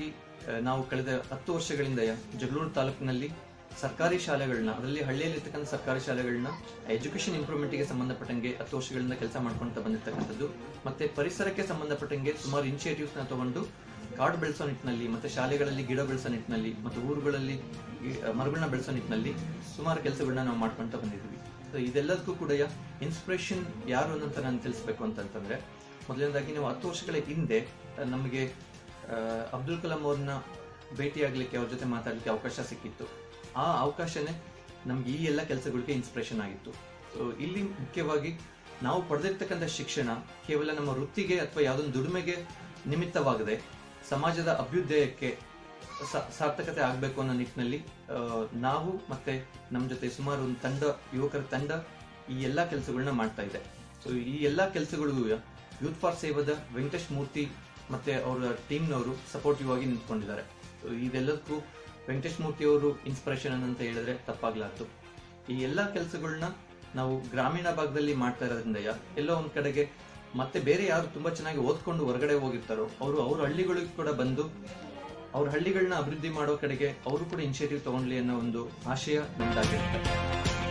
ಮೊದಲನೇದಾಗಿ ಆ, ನಾವು ಕಳೆದ ಹತ್ತು ವರ್ಷಗಳಿಂದ ಜಗಳೂರು ತಾಲೂಕಿನಲ್ಲಿ ಸರ್ಕಾರಿ ಶಾಲೆಗಳನ್ನ ಅದರಲ್ಲಿ ಹಳ್ಳಿಯಲ್ಲಿರ್ತಕ್ಕಂಥ ಸರ್ಕಾರಿ ಶಾಲೆಗಳನ್ನ ಎಜುಕೇಶನ್ ಇಂಪ್ರೂವ್ಮೆಂಟ್ಗೆ ಸಂಬಂಧಪಟ್ಟಂಗೆ ಹತ್ತು ವರ್ಷಗಳಿಂದ ಕೆಲಸ ಮಾಡ್ಕೊಂತ ಬಂದಿರ್ತಕ್ಕಂಥದ್ದು ಮತ್ತೆ ಪರಿಸರಕ್ಕೆ ಸಂಬಂಧಪಟ್ಟಂಗೆ ಸುಮಾರು ಇನಿಷಿಯೇಟಿವ್ಸ್ ನ ತಗೊಂಡು ಕಾಡು ಬೆಳೆಸೋ ನಿಟ್ಟಿನಲ್ಲಿ ಮತ್ತೆ ಶಾಲೆಗಳಲ್ಲಿ ಗಿಡ ಬೆಳೆಸೋ ನಿಟ್ಟಿನಲ್ಲಿ ಮತ್ತೆ ಊರುಗಳಲ್ಲಿ ಈ, ಆ, ಮರಗಳನ್ನ ಬೆಳೆಸೋ ನಿಟ್ಟಿನಲ್ಲಿ ಸುಮಾರು ಕೆಲಸಗಳನ್ನ ನಾವು ಮಾಡ್ಕೊಂತ ಬಂದಿದ್ವಿ ಸೊ ಇದೆಲ್ಲದಕ್ಕೂ ಕೂಡ ಇನ್ಸ್ಪಿರೇಷನ್ ಯಾರು ಅಂತ ನಾನು ತಿಳಿಸ್ಬೇಕು ಅಂತಂತಂದ್ರೆ ಮೊದಲನೇದಾಗಿ ನಾವು ಹತ್ತು ವರ್ಷಗಳ ಹಿಂದೆ ಆ, ನಮಗೆ ಆ, ಅಬ್ದುಲ್ ಕಲಾಂ ಅವ್ರನ್ನ ಭೇಟಿಯಾಗ್ಲಿಕ್ಕೆ ಅವ್ರ ಜೊತೆ ಮಾತಾಡ್ಲಿಕ್ಕೆ ಅವಕಾಶ ಸಿಕ್ಕಿತ್ತು ಆ ಅವಕಾಶನೇ ನಮ್ಗೆ ಈ ಎಲ್ಲ ಕೆಲಸಗಳಿಗೆ ಇನ್ಸ್ಪಿರೇಷನ್ ಆಗಿತ್ತು ಸೊ ಇಲ್ಲಿ ಮುಖ್ಯವಾಗಿ ನಾವು ಪಡೆದಿರ್ತಕ್ಕಂಥ ಶಿಕ್ಷಣ ಕೇವಲ ನಮ್ಮ ವೃತ್ತಿಗೆ ಅಥವಾ ಯಾವುದೊಂದು ದುಡಿಮೆಗೆ ನಿಮಿತ್ತವಾಗದೆ ಸಮಾಜದ ಅಭ್ಯುದಯಕ್ಕೆ ಸ- ಸಾರ್ಥಕತೆ ಆಗಬೇಕು ಅನ್ನೋ ನಿಟ್ಟಿನಲ್ಲಿ ಆ, ನಾವು ಮತ್ತೆ ನಮ್ಮ ಜೊತೆ ಸುಮಾರು ಒಂದು ತಂಡ ಯುವಕರ ತಂಡ ಈ ಎಲ್ಲ ಕೆಲಸಗಳನ್ನ ಮಾಡ್ತಾ ಇದೆ ಸೊ ಈ ಎಲ್ಲ ಕೆಲಸಗಳಿಗೂ ಯೂತ್ ಫಾರ್ ಸೇವದ ವೆಂಕಟೇಶ್ ಮೂರ್ತಿ ಮತ್ತೆ ಅವರ ಟೀಮ್ನವರು ಸಪೋರ್ಟಿವ್ ಆಗಿ ನಿಂತ್ಕೊಂಡಿದ್ದಾರೆ ಸೊ ಇದೆಲ್ಲದಕ್ಕೂ ವೆಂಕಟೇಶ್ ಮೂರ್ತಿ ಅವರು ಇನ್ಸ್ಪಿರೇಷನ್ ಅಂತ ಹೇಳಿದ್ರೆ ತಪ್ಪಾಗ್ಲಾರ್ದು ಈ ಎಲ್ಲ ಕೆಲಸಗಳನ್ನ ನಾವು ಗ್ರಾಮೀಣ ಭಾಗದಲ್ಲಿ ಮಾಡ್ತಾ ಇರೋದ್ರಿಂದ ಎಲ್ಲೋ ಒಂದ್ ಕಡೆಗೆ ಮತ್ತೆ ಬೇರೆ ಯಾರು ತುಂಬಾ ಚೆನ್ನಾಗಿ ಓದ್ಕೊಂಡು ಹೊರಗಡೆ ಹೋಗಿರ್ತಾರೋ ಅವರು ಅವ್ರ ಹಳ್ಳಿಗಳಿಗೆ ಕೂಡ ಬಂದು ಅವ್ರ ಹಳ್ಳಿಗಳನ್ನ ಅಭಿವೃದ್ಧಿ ಮಾಡೋ ಕಡೆಗೆ ಅವರು ಕೂಡ ಇನಿಷಿಯೇಟಿವ್ ತಗೊಂಡ್ಲಿ ಅನ್ನೋ ಒಂದು ಆಶಯ ನಮ್ದಾಗಿರುತ್ತೆ